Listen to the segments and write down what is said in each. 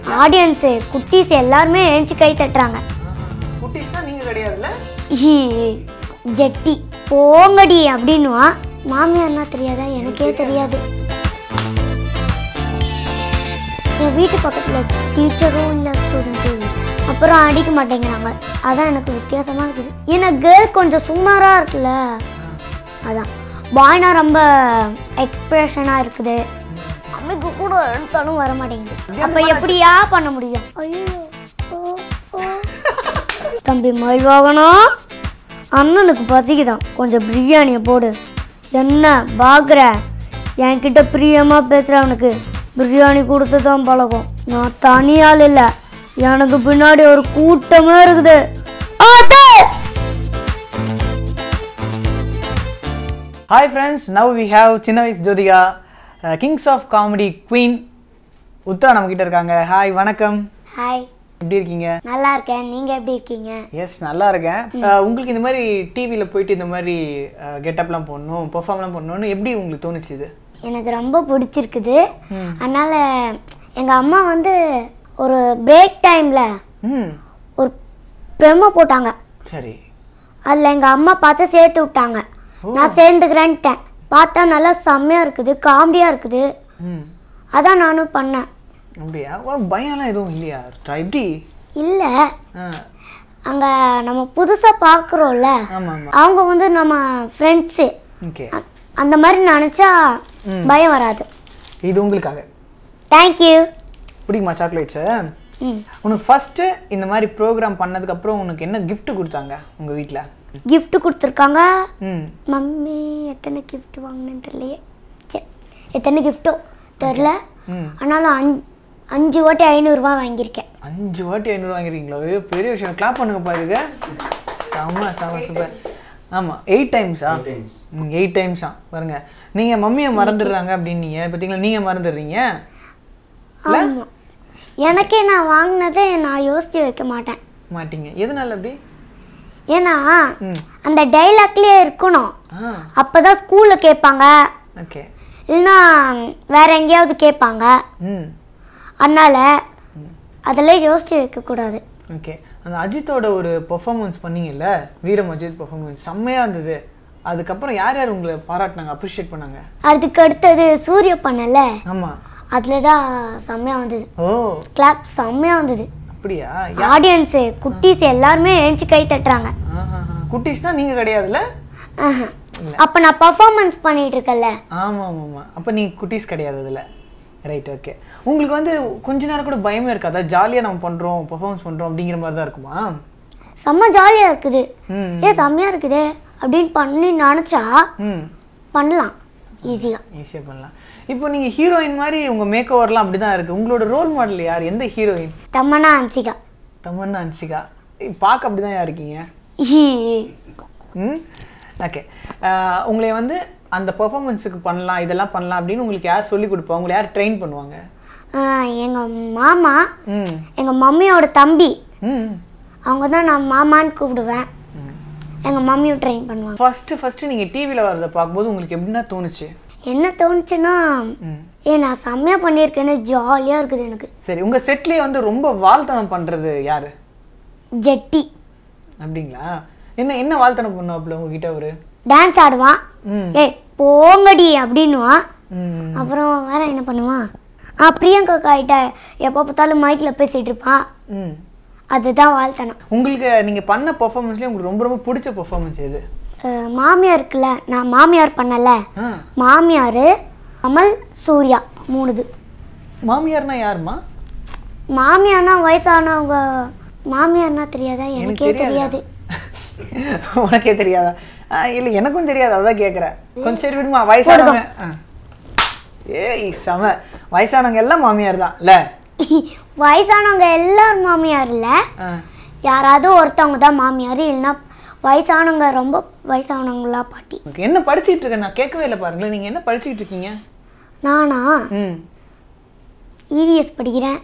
Audience குட்டீஸ் எல்லாருமே எழுந்துச்சு கை தட்டுறாங்க குட்டீஸ்னா நீங்க கிடையாதுல்ல ஈ, ஜெட்டி போங்கடி அப்படின்னுவா மாமியார்னா தெரியாதா எனக்கே தெரியாது என் வீட்டு பக்கத்தில் டீச்சரும் இல்லை ஸ்டூடெண்ட்டும் இல்லை அப்புறம் அடிக்க மாட்டேங்கிறாங்க அதான் எனக்கு வித்தியாசமாக இருக்குது ஏன்னா கேர்ள் கொஞ்சம் சுமாராக இருக்குல்ல அதான் பாய்னா ரொம்ப எக்ஸ்பிரஷனாக இருக்குது அம்மைக்கு கூட எடுத்தாலும் வர மாட்டேங்குது அப்போ எப்படியா பண்ண முடியும் ஐயோ ஓ, ஓ. தம்பி மயில் வாகனம் அண்ணனுக்கு பசிக்குதான் கொஞ்சம் பிரியாணியை போடு என்ன பார்க்குற என்கிட்ட பிரியமாக பேசுகிறவனுக்கு பிரியாணி கொடுத்து தான் பழக்கம் நான் தனியால் இல்லை எனக்கு பின்னாடி ஒரு கூட்டமே இருக்குது ஆத்தே! Hi friends now we have சின்ன வயசு Jyothika kings of comedy queen Uthra நம்ம கிட்ட இருக்காங்க ஹாய் வணக்கம் ஹாய் எப்படி இருக்கீங்க நல்லா இருக்கேன் நீங்கள் எப்படி இருக்கீங்க எஸ் நல்லா இருக்கேன் அஹ், உங்களுக்கு இந்த மாதிரி டிவியில் போயிட்டு இந்த மாதிரி கெட்டப்லாம் போடணும் பெர்ஃபார்ம்லாம் பண்ணணும்னு எப்படி உங்களுக்கு தோணுச்சு இது எனக்கு ரொம்ப பிடிச்சிருக்குது அதனால் எங்கள் அம்மா வந்து ஒரு பிரேக் டைமில் ம் ஒரு ப்ரெமோ போட்டாங்க சரி அதில் எங்கள் அம்மா பார்த்து சேர்த்து விட்டாங்க நான் சேர்ந்துக்கிறேன்ட்டேன் பார்த்தா நல்லா செம்மையாக இருக்குது காமெடியாக இருக்குது ம் அதான் நானும் பண்ணேன் அப்படியா ஓ, பயம்லாம் எதுவும் இல்லையா எப்படி இல்லை ஆ அங்கே நம்ம புதுசாக பார்க்குறோம்ல ஆமாம் ஆமாம் அவங்க வந்து நம்ம ஃப்ரெண்ட்ஸு ஓகே அந்த மாதிரி நினச்சா பயம் வராது இது உங்களுக்காக தேங்க்யூ பிடிக்குமா சாக்லேட்ஸு ம் உனக்கு ஃபஸ்ட்டு இந்த மாதிரி ப்ரோக்ராம் பண்ணதுக்கப்புறம் உனக்கு என்ன gift கொடுத்தாங்க உங்கள் வீட்டில் gift கொடுத்துருக்காங்க ம் மம்மி எத்தனை gift வாங்கினேன்னு தெரியலையே சரி எத்தனை கிஃப்ட்டோ தெரில ம் ஆனாலும் அஞ்சு அஞ்சு வாட்டி ஐநூறுரூவா வாங்கியிருக்கேன் அஞ்சு வாட்டி ஐநூறு வாங்கிருக்கீங்களா ஐயோ பெரிய விஷயம் கிளாப் பண்ணுங்க பாருங்க செம்ம செம்ம சூப்பர் ஆமாம் எயிட் டைம்ஸா ம் எயிட் டைம்ஸா பாருங்க நீங்கள் மம்மியை மறந்துடுறாங்க அப்படின்னீங்க பார்த்தீங்களா நீங்கள் மறந்துடுறீங்க ஆமாம் எனக்கே நான் வாங்கினதே நான் யோசித்து வைக்க மாட்டேன் மாட்டீங்க எதனால அப்படி ஏன்னா ம் அந்த டைலாக்லேயே இருக்கணும் ஆ அப்போ தான் ஸ்கூலில் கேட்பாங்க ஓகே இல்லைன்னா வேற எங்கேயாவது கேட்பாங்க ம் அதனால் அதெல்லாம் யோசித்து வைக்கக்கூடாது ஓகே அந்த அஜித்தோட ஒரு பெர்ஃபார்மன்ஸ் பண்ணீங்கல்ல வீரம் அஜித் பெர்ஃபார்மன்ஸ் செம்மையாக இருந்தது அதுக்கப்புறம் யார் யார் உங்களை பாராட்டினாங்க அப்ரிஷியேட் பண்ணாங்க அதுக்கு அடுத்தது சூரிய பண்ணல ஆமாம் அதில் தான் செம்மையாக வந்தது ஓ கிளாப் செம்மையாக வந்தது அப்படியா ஆடியன்ஸு குட்டீஸ் எல்லாருமே எழுந்துச்சு கை தட்டுறாங்க ஆஹாஹா. குட்டீஸ்னா நீங்கள் கிடையாதுல்ல அப்போ நான் பர்ஃபார்மன்ஸ் பண்ணிட்டு இருக்கேன்ல ஆமாம் ஆமாம் ஆமாம் அப்போ நீ குட்டீஸ் கிடையாது அதில் ரைட் ஓகே உங்களுக்கு வந்து கொஞ்ச நேரம் கூட பயமே இருக்காதா ஜாலியாக நம்ம பண்ணுறோம் பெர்ஃபார்மன்ஸ் பண்ணுறோம் அப்படிங்கிற மாதிரி தான் இருக்குமா செம்ம ஜாலியாக இருக்குது ம் ஏன் செம்மையாக இருக்குதே அப்படின்னு பண்ணி நினச்சா ம் பண்ணலாம் ஈஸியாக ஈஸியாக பண்ணலாம் இப்போ நீங்கள் ஹீரோயின் மாதிரி உங்கள் மேக் ஓவர்லாம் அப்படி தான் இருக்குது உங்களோட ரோல் மாடல் யார் எந்த ஹீரோயின் தம்மனா அன்சிகா தமன்னா அன்சிகா ஏய், பார்க்க அப்படி தான் இருக்கீங்க ஈ. ம் ஓகே உங்களை வந்து அந்த பெர்ஃபார்மன்ஸுக்கு பண்ணலாம் இதெல்லாம் பண்ணலாம் அப்படின்னு உங்களுக்கு யார் சொல்லி கொடுப்பா உங்களை யார் ட்ரெயின் பண்ணுவாங்க ஆ, எங்க மாமா ம் எங்க மம்மியோட தம்பி ம் அவங்க தான் நான் மாமான்னு கூப்பிடுவேன் எங்க மம்மியும் ட்ரெயின் பண்ணுவாங்க ஃபஸ்ட்டு ஃபஸ்ட்டு நீங்கள் டிவியில் வரதை பார்க்கும்போது உங்களுக்கு எப்படின்னா தோணுச்சு என்ன தோணுச்சுன்னா ம் ஏ நான் செம்மையாக பண்ணியிருக்கேன்னு ஜாலியாக இருக்குது எனக்கு சரி உங்கள் செட்லேயே வந்து ரொம்ப வாழ்த்தனம் பண்ணுறது யார் ஜெட்டி அப்படிங்களா என்ன என்ன வாழ்த்தனம் பண்ணுவாப்புல உங்ககிட்ட ஒரு டான்ஸ் ஆடுவான் ம் ஏய் போங்கடி அப்படின்னுவான் ம் அப்புறம் வேற என்ன பண்ணுவான் ஆ பிரியங்கா கிட்ட எப்போ பார்த்தாலும் மைக்கில் பேசிகிட்டு இருப்பான் ம் அதுதான் வாழ்த்தனம் உங்களுக்கு நீங்கள் பண்ண பெர்ஃபார்மன்ஸ்லேயே உங்களுக்கு ரொம்ப ரொம்ப பிடிச்ச பெர்ஃபார்மன்ஸ் எது அஹ் மாமியார் இருக்குல்ல நான் மாமியார் பண்ணல ஆ மாமியார் அமல் சூர்யா மூணுது மாமியார்னா யாருமா மாமியார்னா வயசானவங்க மாமியார்னா தெரியாதா எனக்கு எனக்கே தெரியாது உனக்கே தெரியாதா ஆ, இல்லை எனக்கும் தெரியாது அதான் கேட்குறேன் கொஞ்சம் சரி விடுமா வயசானவங்க ஆ. ஏய் செம வயசானவங்க எல்லாம் மாமியார் தான் இல்லை வயசானவங்க எல்லாரும் மாமியார் இல்லை யாராவது ஒருத்தவங்க தான் மாமியார் இல்லைன்னா வயசானவங்க ரொம்ப வயசானவங்களா பாட்டி ஓகே என்ன படிச்சிட்டு இருக்கேன் நான் கேட்கவே இல்லை பாருங்களேன் நீங்கள் என்ன படிச்சிட்டு இருக்கீங்க நானா ம் இவிஎஸ் படிக்கிறேன்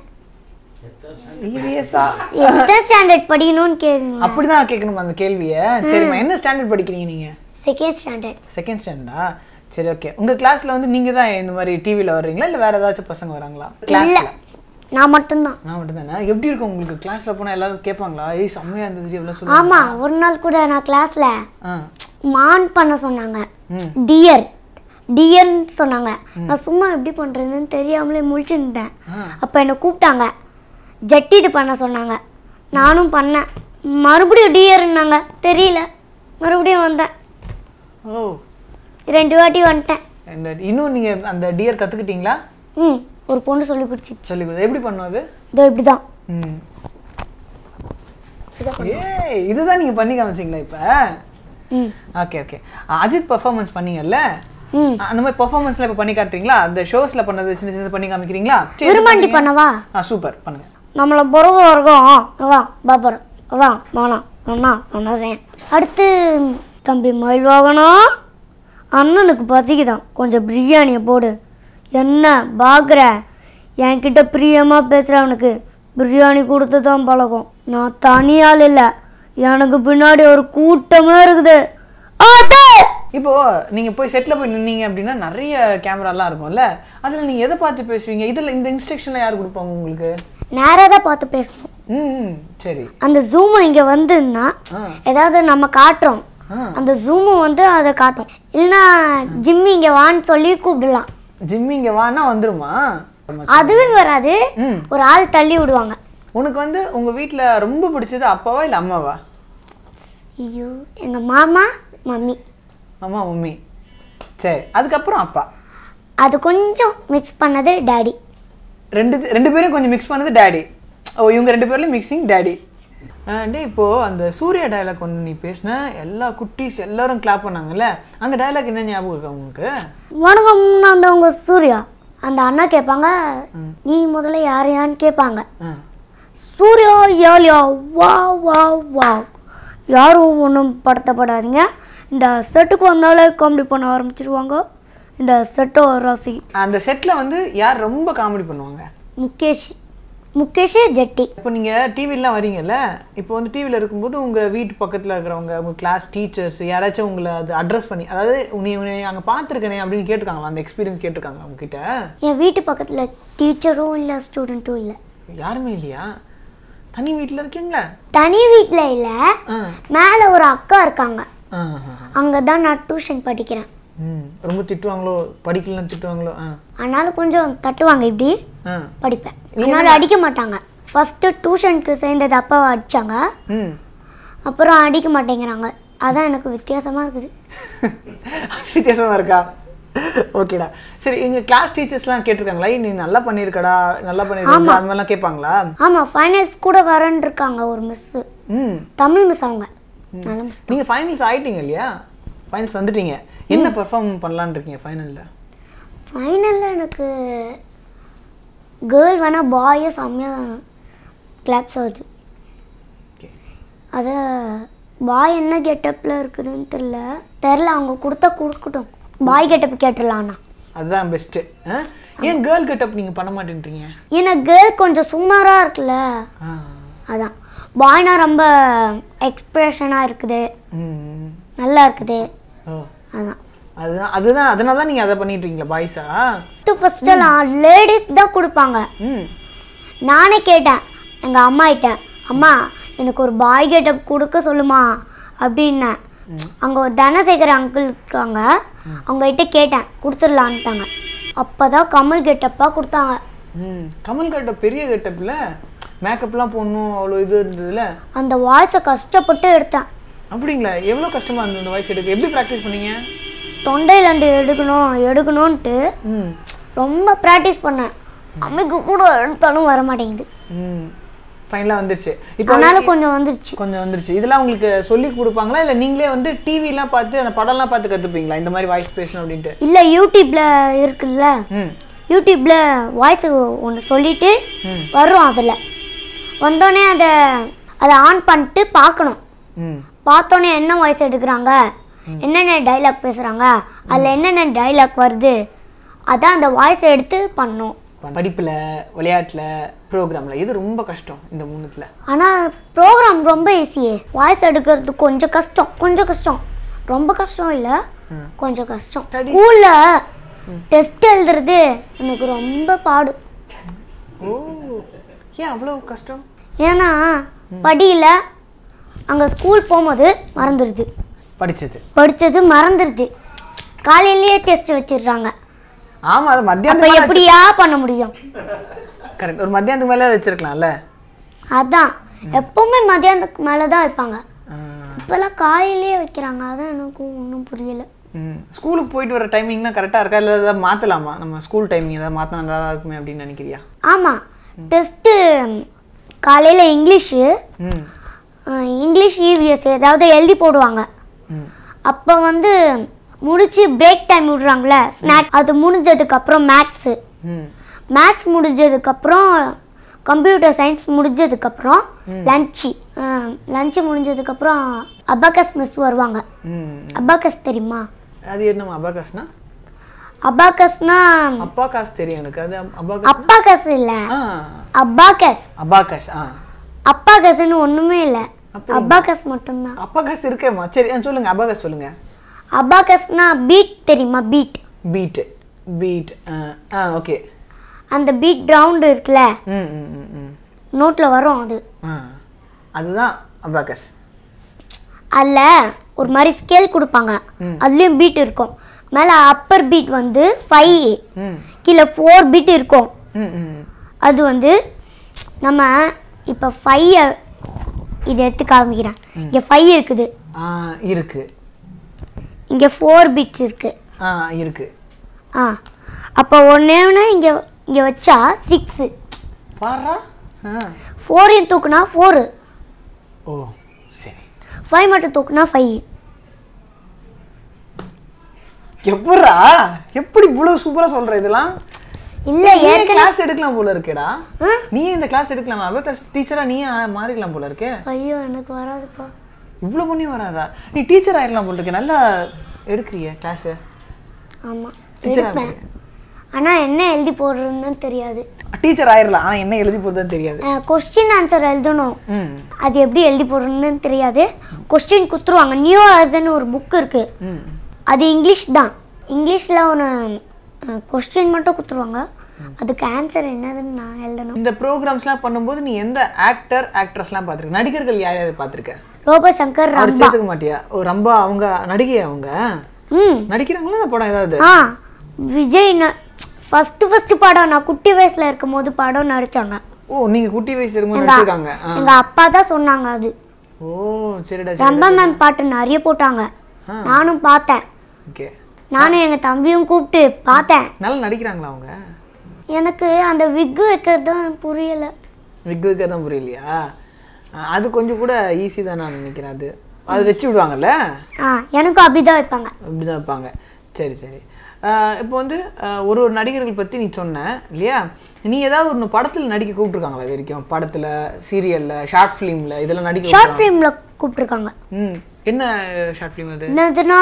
இவிஎஸ்ஆ எந்த ஸ்டாண்டர்ட் படிக்கணும்னு கேளுங்க அப்படிதான் கேட்கணும் அந்த கேள்வியை சரிம்மா என்ன ஸ்டாண்டர்ட் படிக்கிறீங்க நீங்க செகண்ட் ஸ்டாண்டர்ட் செகண்ட் ஸ்டாண்டர்டா சரி ஓகே உங்க கிளாஸ்ல வந்து நீங்க தான் இந்த மாதிரி டிவில வர்றீங்களா இல்ல வேற ஏதாச்சும் பசங்க வராங்களா கிளாஸ்ல நான் மட்டும்தான் நான் மட்டும் தானே எப்படி இருக்கும் உங்களுக்கு கிளாஸில் போனால் எல்லாரும் கேட்பாங்களா ஏய் செம்மையாக இருந்தது எவ்வளோ சொல்லுவாங்க ஆமாம் ஒரு நாள் கூட நான் கிளாஸில் ஆ மான் பண்ண சொன்னாங்க ம் டியர் டியர்னு சொன்னாங்க நான் சும்மா எப்படி பண்ணுறதுன்னு தெரியாமலே முழிச்சுருந்தேன் ஆ. அப்போ என்னை கூப்பிட்டாங்க ஜட்டி இது பண்ண சொன்னாங்க நானும் பண்ணேன் மறுபடியும் டியர்னாங்க தெரியல மறுபடியும் வந்தேன் ஓ ரெண்டு வாட்டி வந்துட்டேன் இந்த இன்னும் நீங்கள் அந்த டியர் கற்றுக்கிட்டீங்களா ம் ஒரு பொண்ணு சொல்லி கொடுத்துச்சு சொல்லி கொடு எப்படி பண்ணும் அது இதோ இப்படி தான் ம் ஏய் இதுதான் நீங்கள் பண்ணி காமிச்சிங்களா இப்போ ம் ஓகே ஓகே அஜித் பர்ஃபார்மன்ஸ் பண்ணீங்கல்ல ம் அந்த மாதிரி பர்ஃபார்மன்ஸ்லாம் இப்போ பண்ணி காட்டுறீங்களா அந்த ஷோஸில் பண்ணது சின்ன சின்ன பண்ணி காமிக்கிறீங்களா சரி, விரும்மாண்டி பண்ணவா ஆ சூப்பர் பண்ணுங்க நம்மளை பிறகு வரைக்கும் அதான் பாப்பர் அதான் வேணாம் அண்ணா அண்ணா செய்ய அடுத்து தம்பி மயில் வாகனம் அண்ணனுக்கு பசிக்குதான் கொஞ்சம் பிரியாணியை போடு என்ன பார்க்குற என்கிட்ட பிரியமாக பேசுகிறவனுக்கு பிரியாணி கொடுத்து தான் பழக்கம் நான் தனியால் இல்லை எனக்கு பின்னாடி ஒரு கூட்டமே இருக்குது ஆட்டே இப்போ நீங்க போய் செட்டில் போய் நின்னீங்க அப்படின்னா நிறைய கேமராலாம் இருக்கும்ல அதுல நீங்க எதை பார்த்து பேசுவீங்க இதுல இந்த இன்ஸ்ட்ரக்ஷன்ல யார் கொடுப்பாங்க உங்களுக்கு நேராக தான் பார்த்து பேசணும் ம் ம், சரி அந்த ஜூம் இங்கே வந்துன்னா ஆ ஏதாவது நம்ம காட்டுறோம் ஆ அந்த ஜூமு வந்து அதை காட்டும் இல்லைன்னா ஜிம்மி இங்கே வான்னு சொல்லி கூப்பிடலாம் ஜிம்மி இங்க வான்னா வந்துருமா அதுவே வராது ம் ஒரு ஆள் தள்ளி விடுவாங்க உனக்கு வந்து உங்க வீட்ல ரொம்ப பிடிச்சது அப்பாவா இல்ல அம்மாவா ஐயோ எங்கள் மாமா மம்மி அம்மா மம்மி சரி அதுக்கப்புறம் அப்பா அது கொஞ்சம் மிக்ஸ் பண்ணது டாடி ரெண்டு ரெண்டு பேரும் கொஞ்சம் மிக்ஸ் பண்ணது டேடி ஓ இவங்க ரெண்டு பேர்லையும் மிக்சிங் டேடி டே இப்போ அந்த சூர்யா டயலாக் ஒன்று நீ பேசின எல்லா குட்டீஸ் எல்லாரும் கிளாப் பண்ணாங்கல்ல அந்த டயலாக் என்ன ஞாபகம் இருக்கா உங்களுக்கு வணக்கம் நான் அந்த உங்க சூர்யா அந்த அண்ணா கேட்பாங்க நீ முதல்ல யாரையான்னு கேட்பாங்க ஆ சூர்யா யாலியா வா வா வா யாரும் ஒன்றும் படுத்தப்படாதீங்க இந்த செட்டுக்கு வந்தாலே காமெடி பண்ண ஆரம்பிச்சிருவாங்க இந்த செட்டோ ராசி அந்த செட்டில் வந்து யார் ரொம்ப காமெடி பண்ணுவாங்க முகேஷ் முகேஷ் ஜெட்டி இப்போ நீங்கள் டிவிலாம் வரீங்கல்ல இப்போ வந்து டிவியில் இருக்கும்போது உங்கள் வீட்டு பக்கத்தில் இருக்கிறவங்க உங்கள் கிளாஸ் டீச்சர்ஸ் யாராச்சும் உங்களை அது அட்ரஸ் பண்ணி அதாவது உன்னை உன்னை அங்கே பார்த்துருக்கனே அப்படின்னு கேட்டிருக்காங்களா அந்த எக்ஸ்பீரியன்ஸ் கேட்டிருக்காங்களா உங்ககிட்ட என் வீட்டு பக்கத்தில் டீச்சரும் இல்லை ஸ்டூடெண்ட்டும் இல்லை யாருமே இல்லையா தனி வீட்டில் இருக்கீங்களா தனி வீட்டில் இல்லை ஆ மேலே ஒரு அக்கா இருக்காங்க ஆ ஆ. அங்கே தான் நான் டியூஷன் படிக்கிறேன் ம் ரொம்ப திட்டுவாங்களோ படிக்கலன்னு திட்டுவாங்களோ ஆ ஆனாலும் கொஞ்சம் தட்டுவாங்க இப்படி ஆ படிப்பேன் அதனால அடிக்க மாட்டாங்க ஃபஸ்ட்டு டியூஷனுக்கு சேர்ந்தது அப்பாவை அடித்தாங்க ம் அப்புறம் அடிக்க மாட்டேங்கிறாங்க அதான் எனக்கு வித்தியாசமாக இருக்குது அது வித்தியாசமா இருக்கா ஓகேடா சரி எங்க கிளாஸ் டீச்சர்ஸ்லாம் கேட்டிருக்காங்களா "ஏய், நீ நல்லா பண்ணியிருக்கடா நல்லா பண்ணியிருக்கா அந்த மாதிரிலாம் கேட்பாங்களா ஆமாம் ஃபைனல்ஸ் கூட வரேன்னு இருக்காங்க ஒரு மிஸ்ஸு ம் தமிழ் மிஸ் அவங்க நல்ல மிஸ் நீங்கள் ஃபைனல்ஸ் ஆயிட்டீங்க இல்லையா ஃபைனல்ஸ் வந்துட்டீங்க என்ன பெர்ஃபார்ம் பண்ணலான்னு இருக்கீங்க ஃபைனலில் ஃபைனலில் எனக்கு கேர்ள் வேணால் பாயே செம்மையாக கிளாப்ஸ் ஆகுது ஓகே அதை பாய் என்ன கெட்டப்பில் இருக்குதுன்னு தெரில தெரில அவங்க கொடுத்தா கொடுக்கட்டும் பாய் கெட்டப் கேட்டுடலாண்ணா அதுதான் பெஸ்ட்டு ஏன் கேர்ள் கெட்டப் நீங்கள் பண்ண மாட்டேன்றீங்க ஏன்னா கேர்ள் கொஞ்சம் சுமாராக இருக்குல்ல ஆ அதான் பாய்னா ரொம்ப எக்ஸ்ப்ரெஷனாக இருக்குது ம் நல்லா இருக்குது ஓ அதான் அதுதான் அதுதான் அதனால தான் நீங்கள் அதை பண்ணிட்டு இருக்கீங்களா பாய்ஸா ஃபஸ்ட்டெல்லாம் லேடிஸ் தான் கொடுப்பாங்க ம் நானே கேட்டேன் எங்கள் அம்மா கிட்ட அம்மா எனக்கு ஒரு பாய் கெட்டப் கொடுக்க சொல்லுமா அப்படின்னேன் அங்கே ஒரு தனசேகர் அங்கிள் இருக்காங்க அவங்ககிட்ட கேட்டேன் கொடுத்துடலான்ட்டாங்க அப்போ தான் கமல் கெட்டப்பாக கொடுத்தாங்க ம் கமல் கெட்டப் பெரிய கெட்டப்பில் மேக்கப்லாம் போடணும் அவ்வளோ இது இருந்ததுல அந்த வாய்ஸை கஷ்டப்பட்டு எடுத்தேன் அப்படிங்களா எவ்வளோ கஷ்டமாக இருந்தது இந்த வாய்ஸ் எடுக்க எப்படி ப்ராக்டிஸ் பண்ணீங்க தொண்டையிலண்டு எடுக்கணும் எடுக்கணும்ன்ட்டு ம் ரொம்ப ப்ராக்டிஸ் பண்ணேன் அம்மைக்கு கூட எடுத்தாலும் வர மாட்டேங்குது ம் ஃபைனலாக வந்துருச்சு இப்போ அதனால கொஞ்சம் வந்துருச்சு கொஞ்சம் வந்துருச்சு இதெல்லாம் உங்களுக்கு சொல்லி கொடுப்பாங்களா இல்லை நீங்களே வந்து டிவிலாம் பார்த்து அந்த படம்லாம் பார்த்து கற்றுப்பீங்களா இந்த மாதிரி வாய்ஸ் பேசணும் அப்படின்ட்டு இல்லை யூடியூப்பில் இருக்குல்ல ம் யூடியூப்பில் வாய்ஸ் ஒன்று சொல்லிட்டு ம். வரும் அதில் வந்தோடனே அதை அதை ஆன் பண்ணிட்டு பார்க்கணும் ம் பார்த்தோன்னே என்ன வாய்ஸ் எடுக்கிறாங்க என்னென்ன டைலாக் பேசுகிறாங்க அதில் என்னென்ன டைலாக் வருது அதான் அந்த வாய்ஸை எடுத்து பண்ணும் படிப்பில் விளையாட்டில் ப்ரோக்ராமில் இது ரொம்ப கஷ்டம் இந்த மூணுத்தில் ஆனால் ப்ரோக்ராம் ரொம்ப ஈஸியே வாய்ஸ் எடுக்கிறது கொஞ்சம் கஷ்டம் கொஞ்சம் கஷ்டம் ரொம்ப கஷ்டம் இல்லை கொஞ்சம் கஷ்டம் ஸ்கூலில் டெஸ்ட் எழுதுறது எனக்கு ரொம்ப பாடு ஓ ஏன் அவ்வளோ கஷ்டம் ஏன்னா படியில் அங்கே ஸ்கூல் போகும்போது மறந்துடுது படிச்சது படித்தது மறந்துடுது காலையிலேயே டெஸ்ட் வச்சிடுறாங்க ஆமா அது அப்போ மத்தியானம் எப்படியா பண்ண முடியும் கரெக்ட் ஒரு மத்தியானத்துக்கு மேலே வச்சிருக்கலாம்ல அதான் எப்பவுமே மதியானத்துக்கு மேலே தான் வைப்பாங்க ஆ. இப்போல்லாம் காலையிலேயே வைக்கிறாங்க அதான் எனக்கும் ஒன்றும் புரியல ம் ஸ்கூலுக்கு போயிட்டு வர டைமிங்னா கரெக்டாக இருக்கா இல்லை ஏதாவது மாற்றலாமா நம்ம ஸ்கூல் டைமிங் ஏதாவது மாற்றினா நல்லா இருக்குமே அப்படின்னு நினைக்கிறியா ஆமாம் டெஸ்ட்டு காலையில் இங்கிலீஷு ம் அஹ், இங்கிலீஷ் இவிஎஸ் ஏதாவது எழுதி போடுவாங்க ம் அப்போ வந்து முடிச்சு பிரேக் டைம் விடுறாங்களே ஸ்நாக் அது முடிஞ்சதுக்கப்புறம் மேக்ஸு ம் மேக்ஸ் முடிஞ்சதுக்கப்புறம் கம்ப்யூட்டர் சயின்ஸ் முடிஞ்சதுக்கப்புறம் லஞ்சு லஞ்சு முடிஞ்சதுக்கப்புறம் அபாகஸ் மிஸ் வருவாங்க ம் அபாகஸ் தெரியுமா அது என்னம்மா அபாகாஸ்னா அபாகஸ்னா அப்பா காசு தெரியும் எனக்கு அது அபாகாஸ் அப்பாகஸ் இல்லை ஆ அபாகஸ் அபாகாஸ் ஆ அப்பாகஸ்ன்னு ஒன்றுமே இல்லை அபாகஸ் மட்டும்தான் அபாகாஸ் இருக்கேம்மா சரி ஆ, சொல்லுங்க அபாகாஸ் சொல்லுங்க அபாகஸ்னா பீட் தெரியுமா பீட் பீட் பீட் ஆ ஓகே அந்த பீட் ரவுண்டு இருக்குல்ல ம் ம் ம் ம் நோட்டில் வரும் அது ஆ அதுதான் அபாகஸ் அதில் ஒரு மாதிரி ஸ்கேல் கொடுப்பாங்க அதுலேயும் பீட் இருக்கும் மேலே அப்பர் பீட் வந்து ஃபைவ் ம் கீழே ஃபோர் பீட் இருக்கும் ம் ம் அது வந்து நம்ம இப்போ ஃபைவ் இதை எடுத்து காமிக்கிறேன் இங்கே ஃபைவ் இருக்குது ஆ இருக்கு இங்கே ஃபோர் பீட்ஸ் இருக்குது ஆ இருக்கு ஆ அப்போ ஒன்றே ஒன்று இங்கே இங்கே வச்சா சிக்ஸு பாரா ஆ ஃபோரையும் தூக்குனா ஃபோரு ஓ சரி ஃபைவ் மட்டும் தூக்குனா ஃபைவ் எப்படா எப்படி இவ்வளவு சூப்பரா சொல்ற இதெல்லாம் இல்லை நீ ஏற்கனவே கிளாஸ் எடுக்கலாம் போல இருக்கேடா ஆ? நீ இந்த கிளாஸ் எடுக்கலாமா அவ கிளாஸ் டீச்சரா நீ மாறிடலாம் போல இருக்கே ஐயோ எனக்கு வராதுப்பா இவ்வளவு பண்ணி வராதா நீ டீச்சர் ஆயிடலாம் போல இருக்கே நல்லா எடுக்கிறிய கிளாஸ் ஆமாம் டீச்சர் எடுப்பேன் ஆனால் என்ன எழுதி போடுறதுன்னு தெரியாது டீச்சர் ஆயிடலாம் ஆனா என்ன எழுதி போறதுன்னு தெரியாது கொஸ்டின் ஆன்சர் எழுதணும் ம் அது எப்படி எழுதி போடுறதுன்னு தெரியாது கொஸ்டின் குத்துருவாங்க நியூ ஆர்ஸ்ன்னு ஒரு புக் இருக்கு ம் அது இங்கிலீஷ் தான் இங்கிலீஷில் ஒரு கொஸ்டின் மட்டும் குத்துருவாங்க அதுக்கு ஆன்சர் என்னதுன்னு நான் எழுதணும் இந்த ப்ரோக்ராம்ஸ்லாம் பண்ணும்போது நீ எந்த ஆக்டர் ஆக்ட்ரஸ்லாம் பார்த்துருக்க நடிகர்கள் யார் யார் பார்த்துருக்க ரோபசங்கர் அவர் ரம்பா சேர்த்துக்க மாட்டியா ஓ ரொம்ப அவங்க நடிகை அவங்க ம் நடிக்கிறாங்களா இந்த படம் ஏதாவது ஆ விஜய் ஃபஸ்ட்டு ஃபஸ்ட்டு படம் நான் குட்டி வயசில் இருக்கும் போது படம் நடித்தாங்க ஓ நீங்க குட்டி வயசு இருக்கும்போது நடிச்சிருக்காங்க ஆ. எங்கள் அப்பா தான் சொன்னாங்க அது ஓ சரிடா சரி ரம்பா மேம் பாட்டு நிறைய போட்டாங்க ஆ. நானும் பார்த்தேன் ஓகே நானும் எங்கள் தம்பியும் கூப்பிட்டு பார்த்தேன் நல்லா நடிக்கிறாங்களா அவங்க எனக்கு அந்த விக்கு வைக்கிறது தான் புரியலை விக் விக்க தான் புரியலையா ஆ, அது கொஞ்சம் கூட ஈஸி தான் நான் நினைக்கிறேன் அது அது வச்சு விடுவாங்கல்ல ஆ எனக்கும் அப்படிதான் வைப்பாங்க அப்படிதான் வைப்பாங்க சரி சரி ஆ, இப்போ வந்து ஆ, ஒரு ஒரு நடிகர்கள் பற்றி நீ சொன்ன இல்லையா நீ ஏதாவது ஒரு படத்தில் நடிக்க கூப்பிட்ருக்காங்களா இது வரைக்கும் படத்தில் சீரியலில் ஷார்ட் ஃபிலிமில் இதெல்லாம் நடிக்க ஷார்ட் ஃபிலிமில் கூப்பிட்ருக்காங்க ம் என்ன ஷார்ட் ஃபிலிம் அது என்னதுன்னா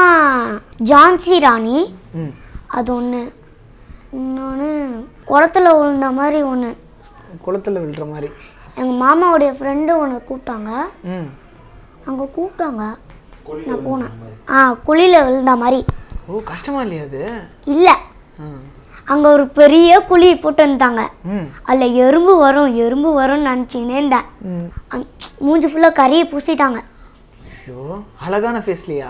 ஜான்சி ராணி ம் அது ஒன்று இன்னொன்று குளத்துல விழுந்த மாதிரி ஒன்று குளத்தில் விழுற மாதிரி எங்கள் மாமாவுடைய ஃப்ரெண்டு ஒன்று கூப்பிட்டாங்க ம் அங்கே கூப்பிட்டாங்க நான் போனேன் ஆ குழியில் விழுந்த மாதிரி ஓ கஷ்டமா இல்லையா அது இல்லை ம் அங்கே ஒரு பெரிய குழி போட்டு இருந்தாங்க ம் அதில் எறும்பு வரும் எறும்பு வரும்னு நினச்சிக்கினே இருந்தேன் ம் அங் மூஞ்சி ஃபுல்லாக கறியை பூசிட்டாங்க ஐயோ அழகான ஃபேஸ்லையா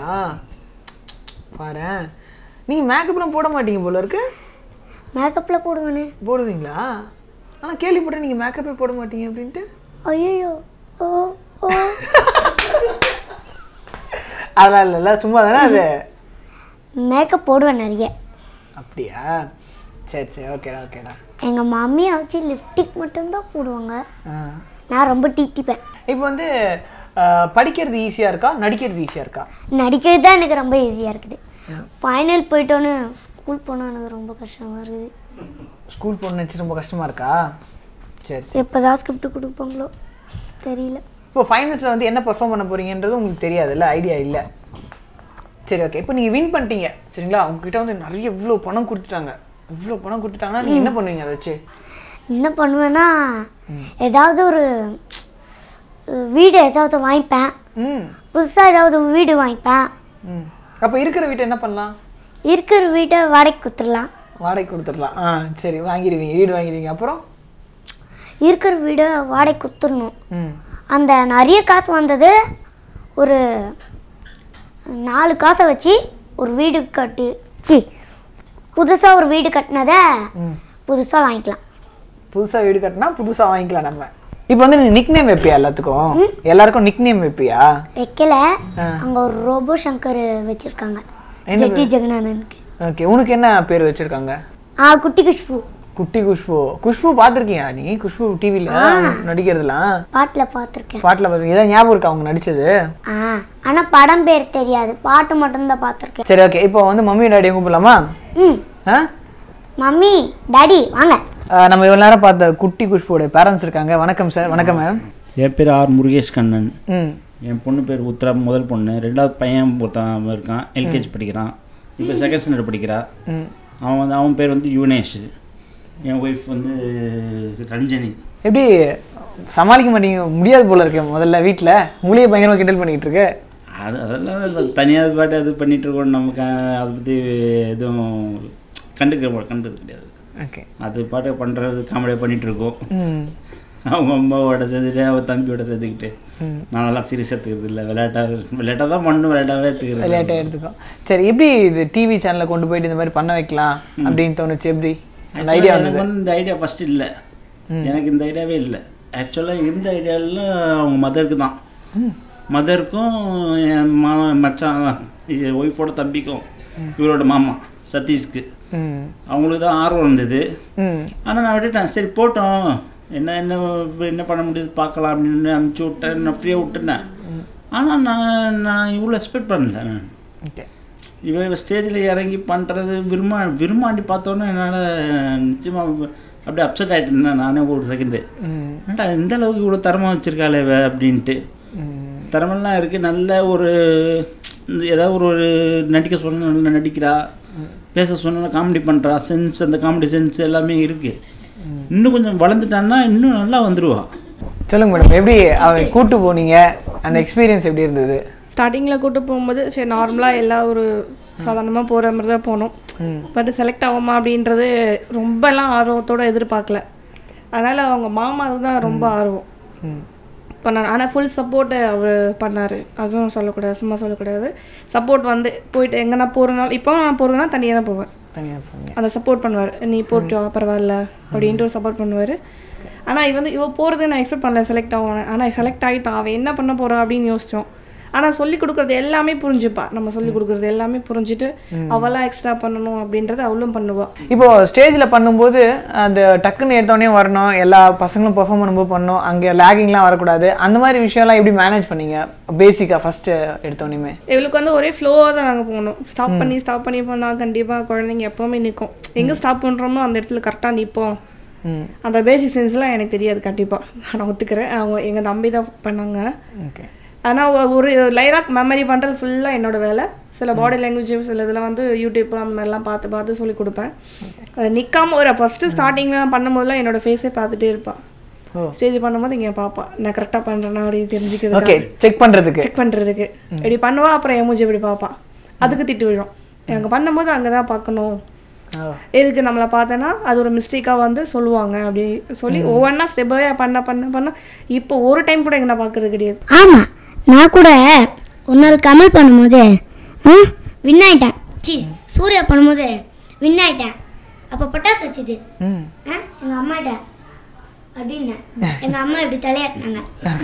பாரு நீங்கள் மேக்கப்லாம் போட மாட்டீங்க போல இருக்கு மேக்கப்பில் போடுவேனே போடுவீங்களா ஆனால் கேள்விப்பட்டேன் நீங்கள் மேக்கப்பே போட மாட்டீங்க அப்படின்ட்டு ஐயோ ஓ ஓ அதெல்லாம் இல்லைல்ல சும்மா தானே அது மேக்கப் போடுவேன் நிறைய அப்படியா சரி சரி ஓகேடா ஓகேடா எங்கள் மம்மியை வச்சு லிப்டிக் மட்டும்தான் போடுவாங்க ஆ நான் ரொம்ப டீட்டிப்பேன் இப்போ வந்து அஹ், படிக்கிறது ஈஸியாக இருக்கா நடிக்கிறது ஈஸியாக இருக்கா நடிக்கிறது தான் எனக்கு ரொம்ப ஈஸியாக இருக்குது ஃபைனல் போயிட்டோன்னு ஸ்கூல் போனால் எனக்கு ரொம்ப கஷ்டமாக இருக்குது ஸ்கூல் போகணுன்னு நினச்சி ரொம்ப கஷ்டமாக இருக்கா சரி சரி எப்போ தான் ஸ்கிரிப்ட் கொடுப்பாங்களோ தெரியல இப்போ ஃபைனல்ஸில் வந்து என்ன பெர்ஃபார்ம் பண்ண போறீங்கன்றது உங்களுக்கு தெரியாதுல்ல ஐடியா இல்லை சரி ஓகே இப்போ நீங்கள் வின் பண்ணிட்டீங்க சரிங்களா உங்ககிட்ட வந்து நிறைய இவ்வளோ பணம் கொடுத்துட்டாங்க இவ்வளோ பணம் கொடுத்துட்டாங்கன்னா நீங்கள் என்ன பண்ணுவீங்க அதை வச்சு என்ன பண்ணுவேன்னா ஏதாவது ஒரு அஹ், வீடு ஏதாவது வாங்கிப்பேன் ம் புதுசாக ஏதாவது வீடு வாங்கிப்பேன் ம் அப்போ இருக்கிற வீட்டை என்ன பண்ணலாம் இருக்கிற வீட்டை வாடகை கொடுத்துடலாம் வாடகை கொடுத்துடலாம் ஆ சரி வாங்கிடுவீங்க வீடு வாங்கிடுவீங்க அப்புறம் இருக்கிற வீடை வாடகை கொடுத்துடணும் ம் அந்த நிறைய காசு வந்தது ஒரு நாலு காசை வச்சு ஒரு வீடு கட்டி சி புதுசாக ஒரு வீடு கட்டினதை புதுசாக வாங்கிக்கலாம் புதுசாக வீடு கட்டினா புதுசாக வாங்கிக்கலாம் நம்ம இப்போ வந்து நீ நிக் நேம் வைப்பியா எல்லாத்துக்கும் எல்லாருக்கும் நிக் நேம் வைப்பியா வைக்கல அங்கே ஒரு ரோபோ சங்கர் வச்சுருக்காங்க என்ன ஜெட்டி ஜெகநாதனுக்கு ஓகே உனக்கு என்ன பேர் வச்சிருக்காங்க ஆ குட்டி குஷ்பு குட்டி குஷ்பு குஷ்பு பார்த்துருக்கியா நீ குஷ்பு டிவியில் நடிக்கிறதுலாம் பாட்டில் பார்த்துருக்கேன் பாட்டில் பார்த்து ஏதாவது ஞாபகம் இருக்கா அவங்க நடிச்சது ஆ ஆனால் படம் பேர் தெரியாது பாட்டு மட்டும்தான் பார்த்துருக்கேன் சரி ஓகே இப்போ வந்து மம்மி டாடியை கூப்பிடலாமா ம் ஆ மம்மி டாடி வாங்க ஆ, நம்ம இவ்வளோ நேரம் பார்த்த குட்டி குஷ்புவோட பேரண்ட்ஸ் இருக்காங்க வணக்கம் சார் வணக்கம் மேம் என் பேர் ஆர் முருகேஷ் கண்ணன் ம் என் பொண்ணு பேர் உத்ரா முதல் பொண்ணு ரெண்டாவது பையன் ஒருத்தன் இருக்கான் எல்கேஜி படிக்கிறான் இப்போ செகண்ட் ஸ்டாண்டர்ட் படிக்கிறா ம் அவன் வந்து அவன் பேர் வந்து யுவனேஷ் என் ஒய்ஃப் வந்து ரஞ்சனி எப்படி சமாளிக்க மாட்டீங்க முடியாது போல இருக்கு முதல்ல வீட்டில் உங்களையே பயங்கரமாக கிண்டல் பண்ணிக்கிட்டு இருக்கு அது அதெல்லாம் தனியாக பாட்டு அது பண்ணிட்டு இருக்கோம் நமக்கு அஹ், அதை பற்றி எதுவும் கண்டுக்க கண்டது கிடையாது ஓகே அது பாட்டு பண்ணுறது காமெடியாக பண்ணிட்டு இருக்கோம் ம் அவங்க அம்மாவோட சேர்ந்துட்டு அவன் தம்பியோட சேர்த்துக்கிட்டு நான் அதெல்லாம் சீரியஸ் எடுத்துக்கிறது இல்லை விளையாட்டாக விளையாட்டாக தான் பண்ணு விளையாட்டாகவே எடுத்துக்கிறது விளையாட்டை எடுத்துக்கோ சரி எப்படி இது டிவி சேனலில் கொண்டு போயிட்டு இந்த மாதிரி பண்ண வைக்கலாம் அப்படின்னு தோணுச்சு எப்படி அந்த ஐடியா Actually, வந்தது எனக்கு வந்து இந்த ஐடியா ஃபர்ஸ்ட் இல்லை எனக்கு இந்த ஐடியாவே இல்லை ஆக்சுவலாக இருந்த ஐடியாவில் அவங்க மதருக்கு தான் மதருக்கும் என் மாமா மச்சான் என் ஒய்ஃபோட தம்பிக்கும் இவரோட மாமா சதீஷ்க்கு ம் அவங்களுக்கு தான் ஆர்வம் இருந்தது ம் ஆனால் நான் விட்டுட்டேன் சரி போட்டோம் என்ன என்ன இப்ப என்ன பண்ண முடியுது பார்க்கலாம் அப்படின்னு அனுப்பிச்சி விட்டேன் நான் ஃப்ரீயாக விட்டுனேன் ஆனால் நான் நான் இவ்வளோ எக்ஸ்பெக்ட் பண்ணல நான் ஓகே இவன் ஸ்டேஜில் இறங்கி பண்ணுறது விரும்பா விரும்பாண்டி பார்த்தோன்னே என்னால் நிச்சயமாக அப்படியே அப்செட் ஆகிட்டேன் நானே ஒரு செகண்டு ம் ஏன்டா இந்த அளவுக்கு இவ்வளோ தரமாக வச்சுருக்காளே இவ அப்படின்ட்டு ம் திறமெல்லாம் இருக்குது நல்ல ஒரு இந்த ஏதாவது ஒரு ஒரு நடிக்க சொன்னால் நல்லா நடிக்கிறா பேச சொன்னால் காமெடி பண்ணுறா சென்ஸ் அந்த காமெடி சென்ஸ் எல்லாமே இருக்குது இன்னும் கொஞ்சம் வளர்ந்துட்டான்னா இன்னும் நல்லா வந்துடுவா சொல்லுங்க மேடம் எப்படி அவன் கூட்டு போனீங்க அந்த எக்ஸ்பீரியன்ஸ் எப்படி இருந்தது ஸ்டார்டிங்கில் கூட்டு போகும்போது சரி நார்மலாக எல்லா ஒரு சாதாரணமாக போகிற மாதிரி தான் போனோம் பட் செலக்ட் ஆகுமா அப்படின்றது ரொம்பலாம் ஆர்வத்தோடு எதிர்பார்க்கல அதனால் அவங்க மாமாவுக்கு தான் ரொம்ப ஆர்வம் ம் பண்ணார் ஆனால் ஃபுல் சப்போர்ட்டு அவர் பண்ணார் அதுவும் சொல்லக்கூடாது சும்மா சொல்லக்கூடாது சப்போர்ட் வந்து போயிட்டு எங்கன்னா போகிறனால இப்போ நான் போகிறதுனா தனியாக தான் போவேன் தனியாக போனீங்க அதை சப்போர்ட் பண்ணுவார் நீ போட்டு வா, பரவாயில்ல அப்படின்ட்டு ஒரு சப்போர்ட் பண்ணுவார் ஆனால் இவ வந்து இவ போகிறது நான் எக்ஸ்பெக்ட் பண்ணல செலக்ட் ஆகும் ஆனால் செலக்ட் ஆகிட்டான் அவன் என்ன பண்ண போறா அப்படின்னு யோசிச்சோம் ஆனால் சொல்லி கொடுக்குறது எல்லாமே புரிஞ்சுப்பா நம்ம சொல்லி கொடுக்குறது எல்லாமே புரிஞ்சுட்டு அவளாம் எக்ஸ்ட்ரா பண்ணணும் அப்படின்றத அவளும் பண்ணுவா இப்போ ஸ்டேஜில் பண்ணும்போது அந்த டக்குன்னு எடுத்தோடனே வரணும் எல்லா பசங்களும் பெர்ஃபார்ம் பண்ணும்போது பண்ணணும் அங்கே லேகிங்லாம் வரக்கூடாது அந்த மாதிரி விஷயம்லாம் எப்படி மேனேஜ் பண்ணீங்க பேசிக்காக ஃபஸ்ட்டு எடுத்தோடனே இவளுக்கு வந்து ஒரே ஃப்ளோவாக தான் நாங்கள் போகணும் ஸ்டாப் பண்ணி ஸ்டாப் பண்ணி பண்ணால் கண்டிப்பாக குழந்தைங்க எப்போவுமே நிற்கும் எங்கே ஸ்டாப் பண்ணுறோமோ அந்த இடத்துல கரெக்டாக நிற்போம் ம் அந்த பேசிக் சென்ஸ்லாம் எனக்கு தெரியாது கண்டிப்பாக நான் ஒத்துக்கிறேன் அவங்க எங்கள் தம்பி தான் பண்ணாங்க ஓகே ஆனால் ஒரு லைனாக மெமரி பண்ணுறது ஃபுல்லாக என்னோட வேலை சில பாடி லாங்குவேஜ் சில இதெல்லாம் வந்து யூடியூப் அந்த மாதிரிலாம் பார்த்து பார்த்து சொல்லி கொடுப்பேன் அது நிற்காம ஒரு ஃபஸ்ட்டு ஸ்டார்டிங்கில் பண்ணும்போதெல்லாம் என்னோட ஃபேஸே பார்த்துட்டே இருப்பாள் ஓ. ஸ்டேஜ் பண்ணும்போது இங்கே பார்ப்பா நான் கரெக்டாக பண்ணுறேன்னா அப்படின்னு தெரிஞ்சுக்கிறது ஓகே செக் பண்ணுறதுக்கு செக் பண்ணுறதுக்கு இப்படி பண்ணுவா அப்புறம் என் மூஞ்சி இப்படி பார்ப்பா அதுக்கு திட்டு விழும் எனக்கு பண்ணும்போது அங்கே தான் பார்க்கணும் ஓ எதுக்கு நம்மளை பார்த்தேன்னா அது ஒரு மிஸ்டேக்காக வந்து சொல்லுவாங்க அப்படி சொல்லி ஒவ்வொன்றா ஸ்டெப்பாக பண்ண பண்ண பண்ண இப்போ ஒரு டைம் கூட எங்க நான் பார்க்கறது கிடையாது ஆமாம் நான் கூட ஒரு நாள் கமல் பண்ணும்போது வின் ஆயிட்டேன் சி சூர்யா பண்ணும்போது வின் ஆயிட்டேன் அப்போ பட்டாசு வச்சுது ம் ஆ எங்கள் அம்மாட்ட அப்படின்னு எங்கள் அம்மா இப்படி தலையாட்டினாங்க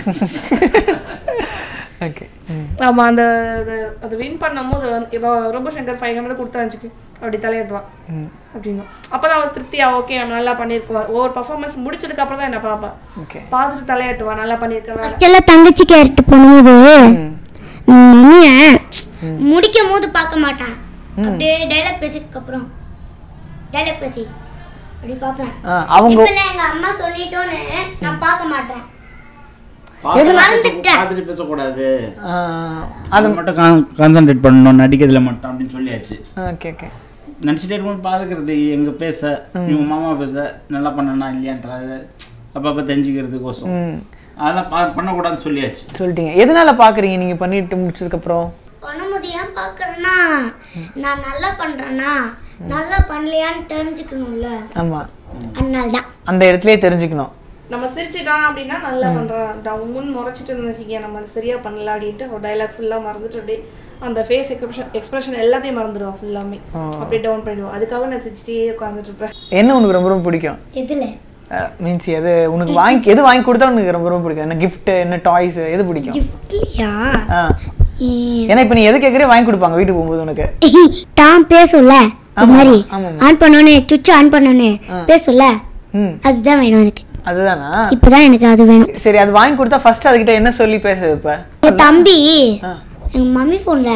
ஓகே ம் ஆமாம் அந்த அது- அது வின் பண்ணும்போது வந்து இப்போ ரொம்ப சங்கர் ஃபைவ் ஹண்ட்ரட் கொடுத்தா வச்சுக்கு அப்படி தலையிடுவான் ம் அப்படின்னு அப்போ தான் அவள் திருப்தியா ஓகே நம்ம நல்லா பண்ணியிருக்குவா ஒவ்வொரு பர்ஃபார்மன்ஸ் முடிச்சதுக்கு அப்புறம் தான் என்ன பார்ப்பா ஓகே பார்த்துட்டு தலையாட்டுவா நல்லா பண்ணியிருக்கா ஃபர்ஸ்ட் எல்லாம் தங்கச்சி கேரக்டர் பண்ணும்போது மம்மிய முடிக்கும் போது பார்க்க மாட்டான் அப்படியே டைலாக் பேசிட்டு அப்புறம் டைலாக் பேசி அப்படி பார்ப்பேன் ஆ அவங்க இப்பெல்லாம் எங்க அம்மா சொல்லிட்டோன்னு நான் பார்க்க மாட்டேன் பார்த்துட்டு பேசக்கூடாது ஆ, அது மட்டும் கான்சென்ட்ரேட் பண்ணணும் நடிக்கிறதுல மட்டும் அப்படின்னு சொல்லியாச்சு ஓகே ஓகே நடிச்சுட்டே இருக்கும்போது பார்த்துக்கிறது எங்க பேச இவங்க மாமா பேச நல்லா பண்ணனா இல்லையான்றது அப்பப்போ தெரிஞ்சுக்கிறதுக்கோசம் ம் அதெல்லாம் பா- பண்ணக்கூடாதுன்னு சொல்லியாச்சு சொல்லிட்டீங்க எதனால பார்க்குறீங்க நீங்கள் பண்ணிட்டு முடிச்சதுக்கப்புறம் பண்ணும்போது ஏன் பார்க்கறேன்னா நான் நல்லா பண்றேன்னா நல்லா பண்ணலையான்னு தெரிஞ்சுக்கணும்ல ஆமாம் அதனால தான் அந்த இடத்துலயே தெரிஞ்சுக்கணும் நம்ம சிரிச்சிட்டான் அப்படின்னா நல்லா பண்றான் டவுன் முறைச்சிட்டு இருந்துச்சுங்க நம்ம சரியா பண்ணல அப்படின்ட்டு ஒரு டைலாக் ஃபுல்லா மறந்துட்டு அப்படியே அந்த ஃபேஸ் எக்ஸ்பிரஷன் எக்ஸ்பிரஷன் எல்லாத்தையும் மறந்துடுவா ஃபுல்லாமே அப்படியே டவுன் பண்ணிடுவோம் அதுக்காக நான் சிரிச்சிட்டே உட்காந்துட்டு இருப்பேன் என்ன உனக்கு ரொம்ப ரொம்ப பிடிக்கும் எதுல மீன்ஸ் எது உனக்கு வாங்கி எது வாங்கி கொடுத்தா உனக்கு ரொம்ப ரொம்ப பிடிக்கும் என்ன gift என்ன டாய்ஸ் எது பிடிக்கும் கிஃப்ட்லையா ஆ ஏன்னா இப்போ நீ எது கேட்குறே வாங்கி கொடுப்பாங்க வீட்டுக்கு போகும்போது உனக்கு டாம் பேசும்ல இது மாதிரி ஆமா, ஆன் பண்ணோன்னே சுவிட்ச் ஆன் பண்ணோன்னே பேசும்ல ம் அதுதான் வேணும் எனக்கு அதுதானா இப்பதான் எனக்கு அது வேணும் சரி அது வாங்கி கொடுத்தா ஃபர்ஸ்ட் அதுகிட்ட என்ன சொல்லி பேச வைப்ப எங்க தம்பி ஆ. எங்க மம்மி போன்ல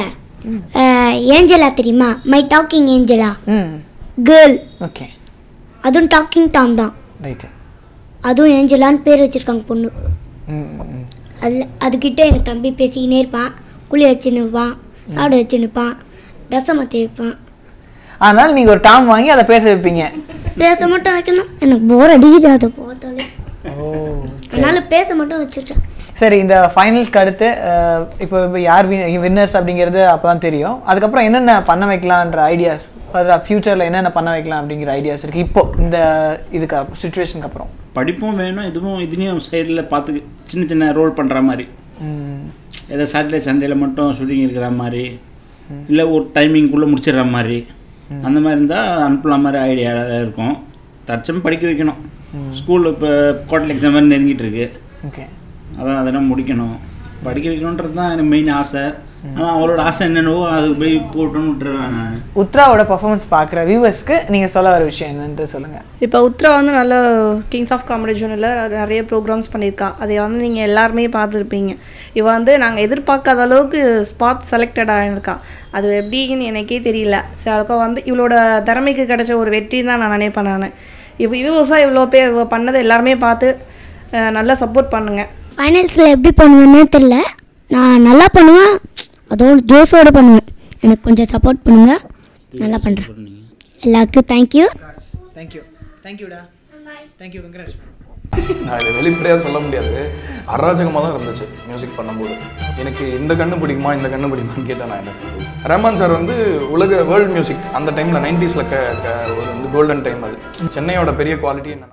ஏஞ்சலா தெரியுமா மை டாக்கிங் ஏஞ்சலா ம் கேர்ள் ஓகே அதுவும் டாக்கிங் டாம் தான் ரைட்டு அதுவும் ஏஞ்சலான்னு பேர் வச்சிருக்காங்க பொண்ணு ம் ம் அதில் அதுக்கிட்ட எங்கள் தம்பி பேசிக்கினே இருப்பான் குழி வச்சு நிற்பான் சாப்பிட வச்சு நிற்பான் ட்ரெஸ்ஸை மாற்றி வைப்பான் அதனால நீங்க ஒரு டாம் வாங்கி அதை பேச வைப்பீங்க பேச மட்டும் வைக்கணும் எனக்கு போர் அடிக்குது அதை போத்தாலே ஓ அதனால பேச மட்டும் வச்சுட்டேன் சரி இந்த ஃபைனல்ஸ்க்கு அடுத்து அஹ், இப்போ இப்போ யார் வின்னர்ஸ் அப்படிங்கிறது அப்போ தான் தெரியும் அதுக்கப்புறம் என்னென்ன பண்ண வைக்கலான்ற ஐடியாஸ் ஃப்யூச்சரில் என்னென்ன பண்ண வைக்கலாம் அப்படிங்கிற ஐடியாஸ் இருக்குது இப்போ இந்த இதுக்கு சுச்சுவேஷனுக்கு அப்புறம் படிப்பும் வேணும் இதுவும் இதுலேயும் சைடில் பார்த்து சின்ன சின்ன ரோல் பண்ணுற மாதிரி ம், ஏதோ சாட்டர்டே சண்டேல மட்டும் ஷூட்டிங் இருக்கிற மாதிரி இல்லை ஒரு டைமிங்குள்ளே முடிச்சிடுற மாதிரி அந்த மாதிரி இருந்தால் அனுப்பலாம் மாதிரி ஐடியா இருக்கும் தற்சமயம் படிக்க வைக்கணும் ஸ்கூல் இப்போ கோட்டல் எக்ஸாம் மாதிரி நெருங்கிட்டு இருக்கு ஓகே அதான் அதெல்லாம் முடிக்கணும் படிக்க வைக்கணுன்றது தான் எனக்கு மெயின் ஆசை ஆனால் அவரோட ஆசை என்னென்னவோ அதுக்கு போய் போட்டுன்னு விட்டுருவேன் நான் உத்ராவோட பர்ஃபார்மன்ஸ் பார்க்குற வியூவர்ஸ்க்கு நீங்கள் சொல்ல வர விஷயம் என்னன்ட்டு சொல்லுங்கள் இப்போ உத்ரா வந்து நல்ல கிங்ஸ் ஆஃப் காமெடி ஜோனில் நிறைய ப்ரோக்ராம்ஸ் பண்ணியிருக்கா அதை வந்து நீங்கள் எல்லாருமே பார்த்துருப்பீங்க இவ வந்து நாங்கள் எதிர்பார்க்காத அளவுக்கு ஸ்பாட் செலக்டட் ஆகிருக்கா அது எப்படின்னு எனக்கே தெரியல சரி அதுக்கு வந்து இவளோட திறமைக்கு கிடைச்ச ஒரு வெற்றி தான் நான் நினைப்பேன் நான் இவ வியூவர்ஸாக இவ்வளோ பேர் இவ பண்ணதை எல்லாருமே பார்த்து அஹ், நல்லா சப்போர்ட் பண்ணுங்கள் ஃபைனல்ஸில் எப்படி பண்ணுவேன்னே தெரில நான் நல்லா பண்ணுவேன் அதோட ஜோஸோடு பண்ணுவேன் எனக்கு கொஞ்சம் சப்போர்ட் பண்ணுங்க நல்லா பண்ணுறேன் எல்லாருக்கும் தேங்க்யூ தேங்க்யூ தேங்க்யூடா தேங்க்யூ வெங்கராஜ் நான் இதை வெளிப்படையாக சொல்ல முடியாது அராஜகமாக தான் இருந்துச்சு மியூசிக் பண்ணும்போது எனக்கு இந்த கண்ணு பிடிக்குமா இந்த கண்ணு பிடிக்குமான்னு கேட்டால் நான் என்ன சொல்றது ரஹ்மான் சார் வந்து உலக வேர்ல்ட் மியூசிக் அந்த டைமில் நைன்டிஸில் க க- ஒரு வந்து கோல்டன் டைம் அது சென்னையோட பெரிய குவாலிட்டி என்ன